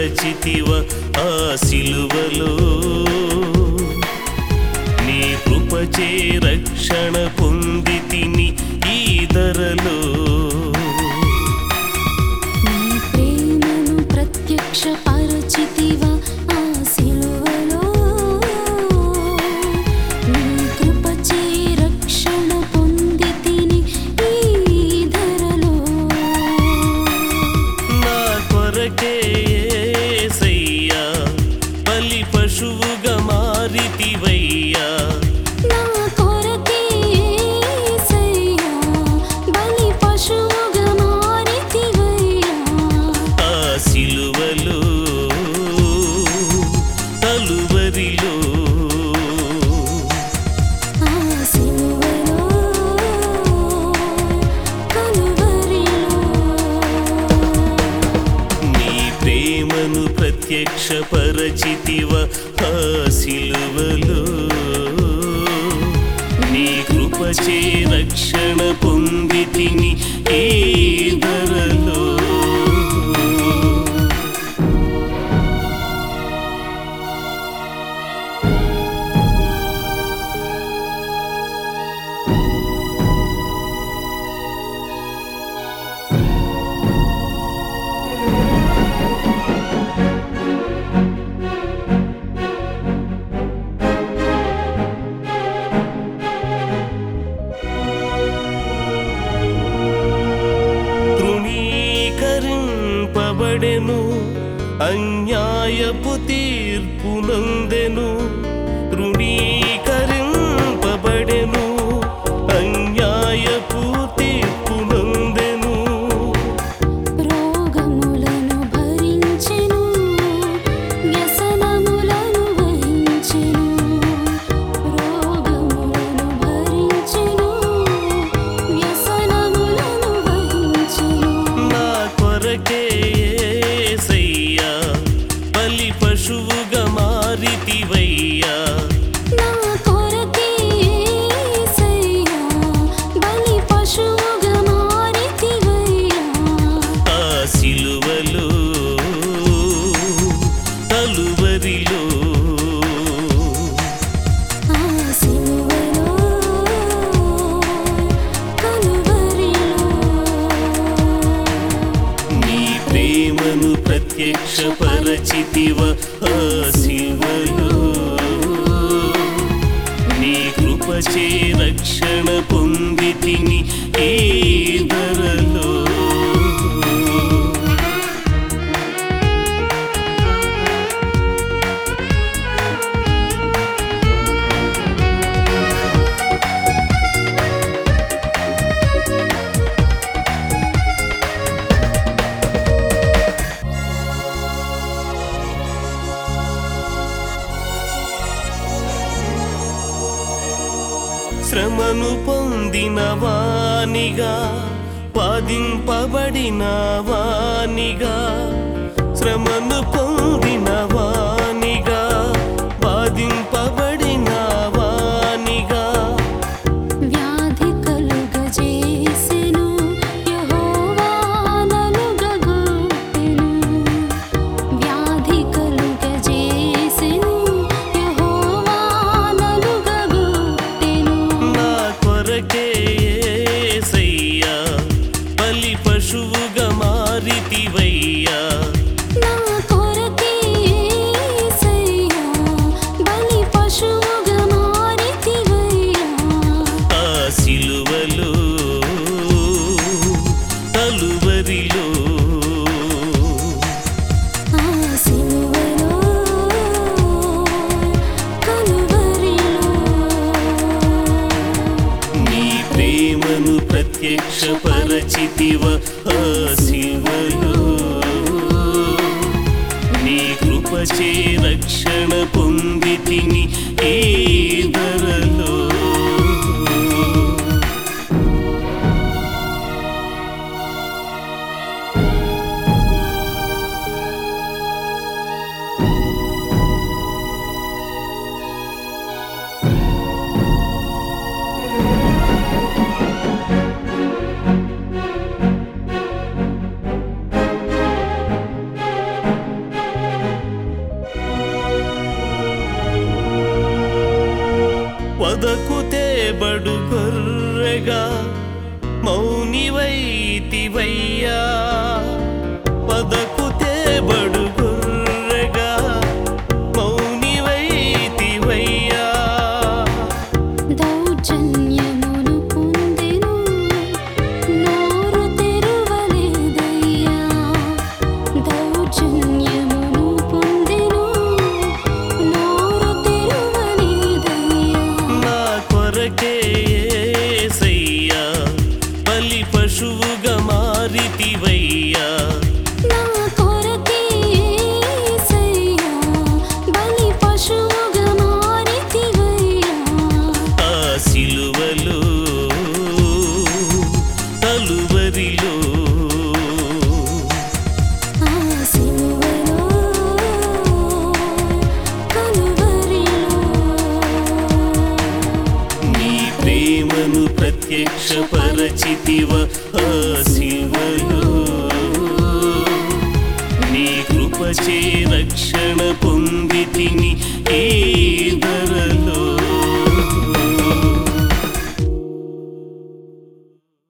పరచితివ ఆ సిలువలో నీ కృపచే రక్షణ పొంది తిని ఈ ధరలో నీ ప్రేమను ప్రత్యక్ష పరచితివా ఆ సిలువలో నీ కృపచే రక్షణ పొందితిని ఈ ధరలో నా కొరకే యేసయ్యా బలి పశువుగా మారితివయ్యా నా కొరకే యేసయ్యా బలి పశువుగా మారితివయ్యా ఆ సిలువలో కలువరిలో ఆ సిలువలో కలువరిలో నీ ప్రేమను ప్రత్యక్ష పరచితివ ఆ సిలువలో నీ కృపచే రక్షణ పొంది తిని ఈ ధరలో తృణీకరింపబడెను అన్యాయపు తీర్పు నందెను తృణీకరింపబడెను అన్యాయపు తీర్పు నందెను రోగములను భరించెను వ్యసనములను వహించెను రోగములను భరించెను వ్యసనములను వహించెను నా కొరకే యేసయ్యా బలి పశువుగా మారితివయ్యా నా కొరకే యేసయ్యా బలి పశువుగా మారితివయ్యా ఆ సిలువలో కలువరిలో ఆ సిలువలో కలువరిలో నీ ప్రేమను ప్రత్యక్ష పరచితివ ఆ సిలువలో నీ కృపచే రక్షణ పొంది తిని ఈ ధరలో శ్రమను పొందిన వానిగా బాధింపబడిన వానిగా శ్రమను పొందిన వానిగా బాధింపబడిన వానిగా వ్యాధి కలుగజేసెను యెహోవా నలుగగొట్టెను వ్యాధి కలుగజేసెను యెహోవా నలుగగొట్టెను నా కొరకే యేసయ్యా బలి పశువుగా మారితివయ్యా నా కొరకే యేసయ్యా బలి పశువుగా మారితివయ్యా ఆ సిలువలో కలువరిలో ఆ సిలువలో కలువరిలో నీ ప్రేమను ప్రత్యక్ష పరచితివ ఆ సిలువలో నీ కృపచే రక్షణ పొంది తిని ఈ ధరలో వదకు తేబడు గొర్రెగా మౌనివైతివయ్యా పదకు తేబడు గొర్రెగా మౌనివైతివయ్యా దౌర్జన్యమును పొందెను నోరు తెరువలేదయ్యా దౌర్జన్యమును పొందెను నోరు తెరువలేదయ్యా నా కొరకే యేసయ్యా బలి పశువుగా మారితివయ్యా నా కొరకే యేసయ్యా బలి పశువుగా మారితివయ్యా ఆ సిలువలో కలువరిలో ఆ సిలువలో కలువరిలో నీ ప్రేమను ప్రత్యక్షపరచితివ ఆ సిలువలో నీ కృపచే రక్షణ పొందితిని ఈ ధరలో